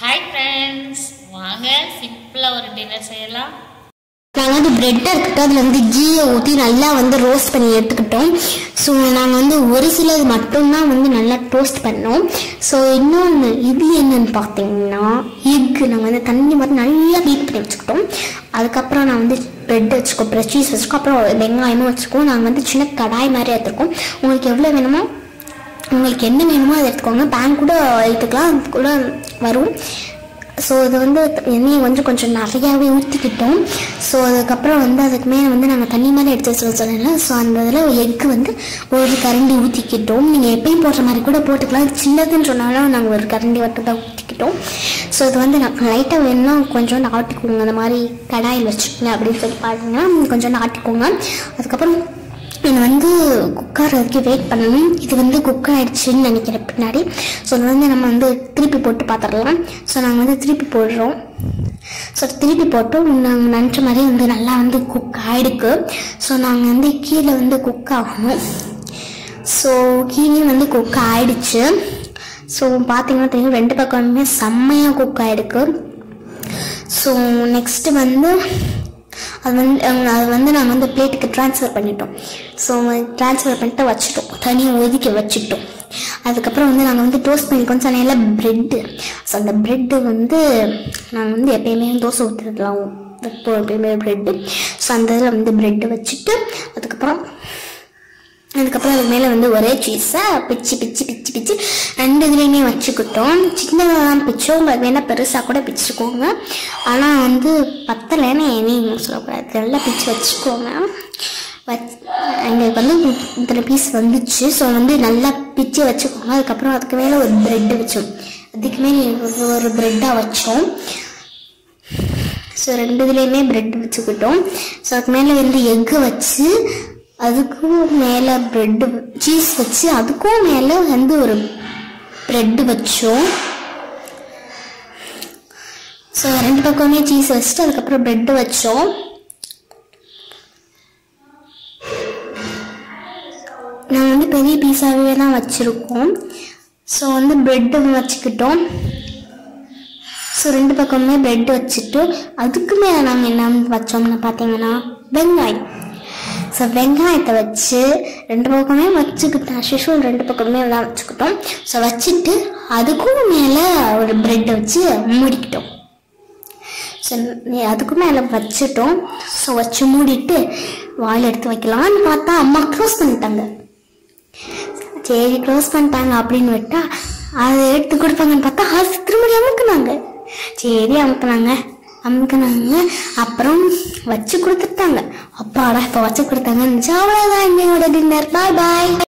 hi friends வாங்க சிம்பிளாக ஒரு டின்னர் செய்யலாம் நாங்கள் வந்து பிரெட்டை எடுத்துக்கிட்டு அதில் வந்து கீயை ஊற்றி நல்லா வந்து ரோஸ்ட் பண்ணி எடுத்துக்கிட்டோம் ஸோ நாங்கள் வந்து ஒரு சிலது மட்டும்தான் வந்து நல்லா டோஸ்ட் பண்ணோம் ஸோ இன்னொன்று இது என்னன்னு பார்த்தீங்கன்னா எக்கு நாங்கள் வந்து தண்ணி மாதிரி நல்லா பீட் பண்ணி வச்சுக்கிட்டோம் அதுக்கப்புறம் நான் வந்து பிரெட் வச்சுக்கோ பிரெட் சீஸ் வச்சுக்கோ அப்புறம் வெங்காயமும் வச்சுருக்கோம் நாங்கள் வந்து சின்ன கடாய் மாதிரி எடுத்துருக்கோம் உங்களுக்கு எவ்வளோ வேணுமோ உங்களுக்கு என்ன வேணுமோ அதை எடுத்துக்கோங்க பேன் கூட எடுத்துக்கலாம் அது கூட வரும் ஸோ இது வந்து எண்ணெயை கொஞ்சம் கொஞ்சம் நிறையாவே ஊற்றிக்கிட்டோம் ஸோ அதுக்கப்புறம் வந்து அதுக்கு மேலே வந்து நாங்கள் தண்ணி மாதிரி எடுத்து வச்சு சொன்னேன்ல ஸோ அந்த இதில் எக்கு வந்து ஒரு கரண்டி ஊற்றிக்கிட்டோம் நீங்கள் எப்பயும் போடுற மாதிரி கூட போட்டுக்கலாம் சின்னதுன்னு சொன்னாலும் நாங்கள் ஒரு கரண்டி மட்டும் தான் ஊற்றிக்கிட்டோம் ஸோ இது வந்து நான் லைட்டாக வேணும்னா கொஞ்சோண்டு ஆட்டிக்கோங்க அந்த மாதிரி கடாயில் வச்சுக்கோங்க அப்படின்னு சொல்லி பார்த்தீங்கன்னா கொஞ்சோண்டு ஆட்டிக்கோங்க அதுக்கப்புறம் இது வந்து குக்கர் வரைக்கும் வெயிட் பண்ணணும் இது வந்து குக்கர் ஆயிடுச்சுன்னு நினைக்கிறேன் பின்னாடி ஸோ அது வந்து நம்ம வந்து திருப்பி போட்டு பார்த்துடலாம் ஸோ நாங்கள் வந்து திருப்பி போடுறோம் ஸோ திருப்பி போட்டோம் நாங்கள் நினச்ச மாதிரி வந்து நல்லா வந்து குக் ஆகிடுக்கு ஸோ நாங்கள் வந்து கீழே வந்து குக் ஆகணும் ஸோ கீழே வந்து குக் ஆயிடுச்சு ஸோ பார்த்தீங்கன்னா தெரியும் ரெண்டு பக்கமுமே செம்மையாக குக் ஆகிடுக்கு ஸோ நெக்ஸ்ட்டு வந்து அது வந்து அங்க- அது வந்து நாங்கள் வந்து பிளேட்டுக்கு ட்ரான்ஸ்ஃபர் பண்ணிட்டோம் ஸோ ட்ரான்ஸ்ஃபர் பண்ணிட்டு வச்சுட்டோம் தனியாக ஒதுக்கி வச்சுட்டோம் அதுக்கப்புறம் வந்து நாங்கள் வந்து டோஸ்ட் பண்ணிக்கோம் சொன்னால ப்ரெட்டு ஸோ அந்த ப்ரெட்டு வந்து நாங்கள் வந்து எப்பயுமே தோசை ஊற்றுறதுலாம் வைப்போம் எப்பயுமே ப்ரெட்டு ஸோ அந்த இதில் வந்து ப்ரெட்டு வச்சுட்டு அதுக்கப்புறம் அதுக்கப்புறம் அது மேலே வந்து ஒரே சீஸை பிச்சு பிச்சு பிச்சு பிச்சு ரெண்டு இதுலேயுமே வச்சுக்கிட்டோம் சின்னதாக பிச்சோம் உங்களுக்கு வேணால் பெருசாக கூட பிச்சுக்கோங்க ஆனால் வந்து பத்தலைன்னு எதையும் சொல்லக்கூடாது நல்லா பிச்சு வச்சுக்கோங்க வச் எங்களுக்கு வந்து இத்தனை பீஸ் வந்துச்சு ஸோ வந்து நல்லா பிச்சு வச்சுக்கோங்க அதுக்கப்புறம் அதுக்கு மேலே ஒரு ப்ரெட்டு வச்சோம் அதுக்கு மேலே ஒரு- ஒரு ப்ரெட்டாக வச்சோம் ஸோ ரெண்டு இதுலேயுமே பிரெட் வச்சுக்கிட்டோம் ஸோ அதுக்கு மேலே வந்து எக்கு வச்சு அதுக்கும் மேலே ப்ரெட்டு சீஸ் வச்சு அதுக்கும் மேலே வந்து ஒரு ப்ரெட்டு வச்சோம் ஸோ ரெண்டு பக்கமே சீஸ் வச்சுட்டு அதுக்கப்புறம் ப்ரெட்டு வச்சோம் நாங்கள் வந்து பெரிய பீஸாகவே தான் வச்சுருக்கோம் ஸோ வந்து ப்ரெட்டு வச்சுக்கிட்டோம் ஸோ ரெண்டு பக்கமுமே பிரெட் வச்சுட்டு அதுக்கு மேலே நாங்கள் என்ன வச்சோம்னு பார்த்தீங்கன்னா வெங்காயம் ஸோ வெங்காயத்தை வச்சு ரெண்டு பக்கமே வச்சுக்கிட்டோம் அஷிஷுவல் ரெண்டு பக்கமே தான் வச்சுக்கிட்டோம் ஸோ வச்சுட்டு அதுக்கும் மேலே ஒரு பிரெட்டை வச்சு மூடிக்கிட்டோம் ஸோ அதுக்கு மேலே வச்சுட்டோம் ஸோ வச்சு மூடிட்டு வாயில் எடுத்து வைக்கலாம்னு பார்த்தா அம்மா க்ளோஸ் பண்ணிட்டாங்க சரி க்ளோஸ் பண்ணிட்டாங்க அப்படின்னு விட்டா அதை எடுத்து கொடுப்பாங்கன்னு பார்த்தா அது திரும்ப அமுக்குனாங்க சரி அமுக்குனாங்க அமுக்குனாங்க அப்புறம் வச்சு கொடுத்துட்டாங்க அப்பாடா இப்போ வச்சு கொடுத்தாங்கன்னு அவ்வளோதான் என்னோட டின்னர் பாய் பாய்